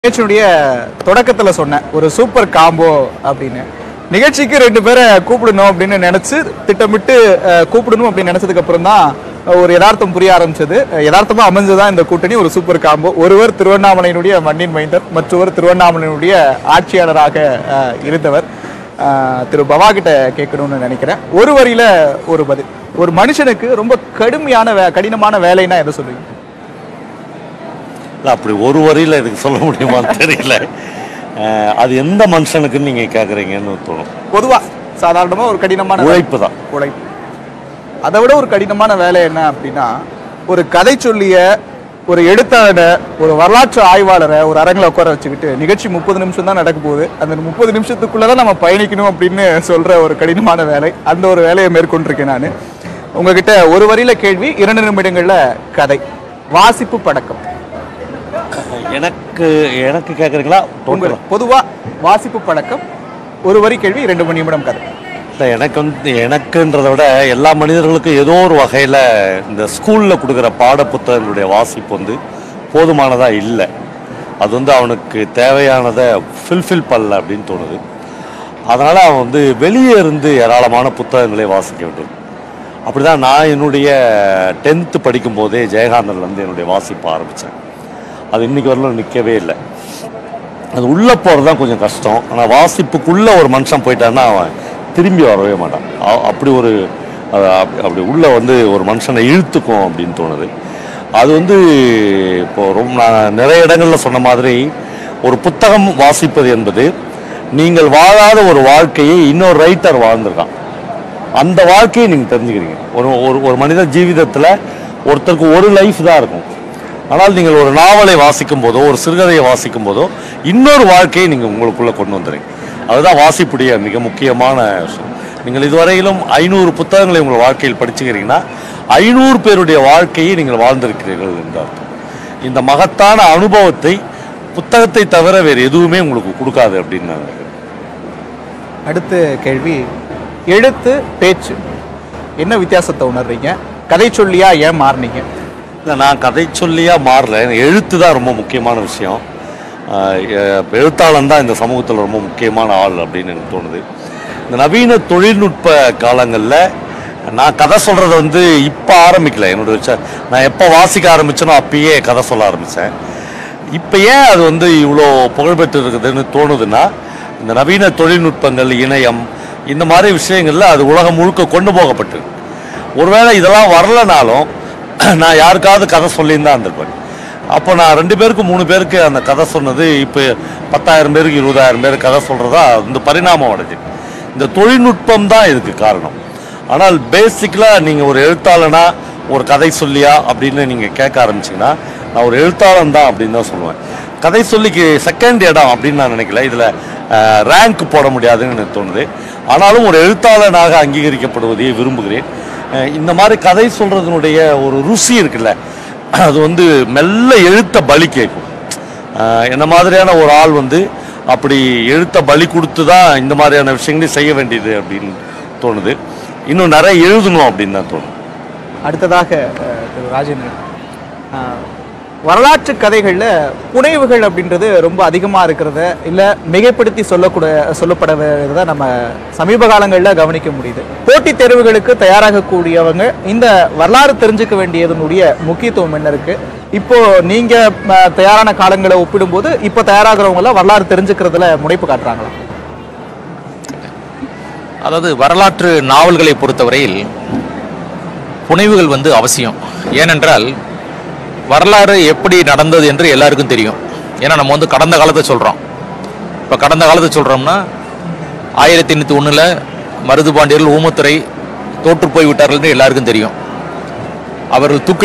நிகழ்ச்சியுடைய தொடக்கத்துல சொன்னேன் ஒரு சூப்பர் காம்போ அப்படின்னு நிகழ்ச்சிக்கு ரெண்டு பேரை கூப்பிடணும் அப்படின்னு நினைச்சு திட்டமிட்டு அஹ், கூப்பிடணும் அப்படின்னு நினைச்சதுக்கு அப்புறம் தான் ஒரு யதார்த்தம் புரிய ஆரம்பிச்சது அஹ், யதார்த்தமா அமைஞ்சதுதான் இந்த கூட்டணி ஒரு சூப்பர் காம்போ ஒருவர் திருவண்ணாமலையினுடைய மண்ணின் மைந்தர் மற்றொரு திருவண்ணாமலையினுடைய ஆட்சியாளராக அஹ், இருந்தவர் அஹ், திரு பவா கிட்ட கேட்கணும்னு நினைக்கிறேன் ஒரு வரியில ஒரு பதில் ஒரு மனுஷனுக்கு ரொம்ப கடுமையான வே- கடினமான வேலைன்னா எதை சொல்லுவீங்க இல்லை அப்படி ஒரு வரியில் இதுக்கு சொல்ல முடியுமான்னு தெரியல அஹ், அது எந்த மனுஷனுக்குன்னு நீங்கள் கேட்குறீங்கன்னு தோணும் பொதுவா சாதாரணமா ஒரு கடினமான வேலை. உழைப்பு தான் உழைப்பு அதை விட ஒரு கடினமான வேலை என்ன அப்படின்னா ஒரு கதை சொல்லிய ஒரு எழுத்தாளரை ஒரு வரலாற்று ஆய்வாளரை ஒரு அரங்கில் உட்கார வச்சுக்கிட்டு நிகழ்ச்சி முப்பது நிமிஷம் தான் நடக்க போகுது அந்த முப்பது நிமிஷத்துக்குள்ள தான் நம்ம பயணிக்கணும் அப்படின்னு சொல்ற ஒரு கடினமான வேலை அந்த ஒரு வேலையை மேற்கொண்டிருக்கேன் நான் உங்ககிட்ட ஒரு வரியில கேள்வி இரண்டு நிமிடங்கள்ல கதை வாசிப்பு பழக்கம் எனக்கு எனக்கு கேட்குறீங்களா உங்க டோட்டலாக பொதுவா வாசிப்பு பழக்கம் ஒரு வரி கேள்வி ரெண்டு மணி நிமிடம் கதை இல்லை எனக்கு வந்து எனக்குன்றதை விட எல்லா மனிதர்களுக்கும் ஏதோ ஒரு வகையில் இந்த ஸ்கூலில் கொடுக்குற பாட புத்தகங்களுடைய வாசிப்பு வந்து போதுமானதாக இல்லை அது வந்து அவனுக்கு தேவையானதை ஃபில்ஃபில் பண்ணல அப்படின்னு தோணுது அதனால் அவன் வந்து வெளியே இருந்து ஏராளமான புத்தகங்களை வாசிக்க வேண்டும் அப்படி தான் நான் என்னுடைய டென்த்து படிக்கும்போதே ஜெயகாந்தன் வந்து என்னுடைய வாசிப்பை ஆரம்பித்தேன் அது இன்னைக்கு வரலும் நிற்கவே இல்லை அது உள்ளே போகிறது தான் கொஞ்சம் கஷ்டம் ஆனால் வாசிப்புக்குள்ளே ஒரு மனுஷன் போயிட்டான்னா அவன் திரும்பி வரவே மாட்டான் அ- அப்படி ஒரு அது அப்படி- அப்படி உள்ளே வந்து ஒரு மனுஷனை இழுத்துக்கும் அப்படின்னு தோணுது அது வந்து இப்போ ரொம்ப நான் நிறைய இடங்களில் சொன்ன மாதிரி ஒரு புத்தகம் வாசிப்பது என்பது நீங்கள் வாழாத ஒரு வாழ்க்கையை இன்னொரு ரைட்டர் வாழ்ந்திருக்கான் அந்த வாழ்க்கையை நீங்கள் தெரிஞ்சுக்கிறீங்க ஒரு ஒரு ஒரு மனித ஜீவிதத்தில் ஒருத்தருக்கு ஒரு லைஃப் தான் இருக்கும் ஆனால் நீங்கள் ஒரு நாவலை வாசிக்கும் போதோ ஒரு சிறுகதையை வாசிக்கும் போதோ இன்னொரு வாழ்க்கையை நீங்கள் உங்களுக்குள்ளே கொண்டு வந்துடுறீங்க அதுதான் வாசிப்புடைய மிக முக்கியமான விஷயம் நீங்கள் இதுவரையிலும் ஐநூறு புத்தகங்களை உங்கள் வாழ்க்கையில் படிச்சுக்கிறீங்கன்னா ஐநூறு பேருடைய வாழ்க்கையை நீங்கள் வாழ்ந்திருக்கிறீர்கள் என்று அர்த்தம் இந்த மகத்தான அனுபவத்தை புத்தகத்தை தவிர வேறு எதுவுமே உங்களுக்கு கொடுக்காது அப்படின்னு நான் நினைக்கிறேன் அடுத்த கேள்வி எழுத்து பேச்சு என்ன வித்தியாசத்தை உணர்றீங்க கதை சொல்லியா ஏன் மாறுனீங்க இல்லை நான் கதை சொல்லியா மாறல எனக்கு எழுத்து தான் ரொம்ப முக்கியமான விஷயம் ஆஹ் எ- எழுத்தாளன் தான் இந்த சமூகத்தில் ரொம்ப முக்கியமான ஆள் அப்படின்னு எனக்கு தோணுது இந்த நவீன தொழில்நுட்ப காலங்களில் நான் கதை சொல்கிறத வந்து இப்போ ஆரம்பிக்கல என்னோட வச்ச நான் எப்போ வாசிக்க ஆரம்பிச்சேனோ அப்பயே கதை சொல்ல ஆரம்பித்தேன் இப்போ ஏன் அது வந்து இவ்வளோ புகழ்பெற்று இருக்குதுன்னு தோணுதுன்னா இந்த நவீன தொழில்நுட்பங்கள் இணையம் இந்த மாதிரி விஷயங்களில் அது உலகம் முழுக்க கொண்டு போகப்பட்டிருக்கு ஒருவேளை இதெல்லாம் வரலனாலும் நான் யாருக்காவது கதை சொல்லியிருந்தா இருந்திருப்பேன் அப்போ நான் ரெண்டு பேருக்கு மூணு பேருக்கு அந்த கதை சொன்னது இப்போ பத்தாயிரம் பேருக்கு இருபதாயிரம் பேருக்கு கதை சொல்கிறதா இந்த பரிணாமம் அடைஞ்சு இந்த தொழில்நுட்பம் தான் இதுக்கு காரணம் ஆனால் பேசிக்கலாக நீங்கள் ஒரு எழுத்தாளனா ஒரு கதை சொல்லியா அப்படின்னு நீங்கள் கேட்க ஆரம்பிச்சிங்கன்னா நான் ஒரு எழுத்தாளன் தான் அப்படின்னு தான் சொல்லுவேன் கதை சொல்லிக்கு செகண்ட் இடம் அப்படின்னு நான் நினைக்கல இதில் ரேங்க் போட முடியாதுன்னு எனக்கு தோணுது ஆனாலும் ஒரு எழுத்தாளனாக அங்கீகரிக்கப்படுவதையே விரும்புகிறேன் அஹ் இந்த மாதிரி கதை சொல்கிறதுனுடைய ஒரு ருசி இருக்குல்ல அது வந்து மெல்ல எழுத்த பலி கேட்கும் அஹ் என்ன மாதிரியான ஒரு ஆள் வந்து அப்படி எழுத்த பலி கொடுத்து தான் இந்த மாதிரியான விஷயங்களையும் செய்ய வேண்டியது அப்படின்னு தோணுது இன்னும் நிறைய எழுதணும் அப்படின்னு தான் தோணுது அடுத்ததாக அஹ், திரு ராஜேந்திரன் அஹ், வரலாற்று கதைகளில் புனைவுகள் அப்படின்றது ரொம்ப அதிகமாக இருக்கிறத இல்லை மிகைப்படுத்தி சொல்லக்கூட சொல்லப்படுறத நம்ம சமீப காலங்களில் கவனிக்க முடியுது போட்டித் தேர்வுகளுக்கு தயாராகக்கூடியவங்க இந்த வரலாறு தெரிஞ்சுக்க வேண்டியதனுடைய முக்கியத்துவம் என்ன இருக்கு இப்போ நீங்க அஹ், தயாரான காலங்களை ஒப்பிடும்போது இப்போ தயாராகிறவங்கள வரலாறு தெரிஞ்சுக்கிறதுல முனைப்பு காட்டுறாங்களா அதாவது வரலாற்று நாவல்களை பொறுத்தவரையில் புனைவுகள் வந்து அவசியம் ஏனென்றால் வரலாறு எப்படி நடந்தது என்று எல்லாருக்கும் தெரியும் ஏன்னா நம்ம வந்து கடந்த காலத்தை சொல்கிறோம் இப்போ கடந்த காலத்தை சொல்கிறோம்னா ஆயிரத்தி எண்ணூற்றி ஒன்றில் மருது பாண்டியர்கள் ஊமத்துறை தோற்று போய் விட்டார்கள் என்று எல்லாருக்கும் தெரியும் அவர்கள் தூக்கு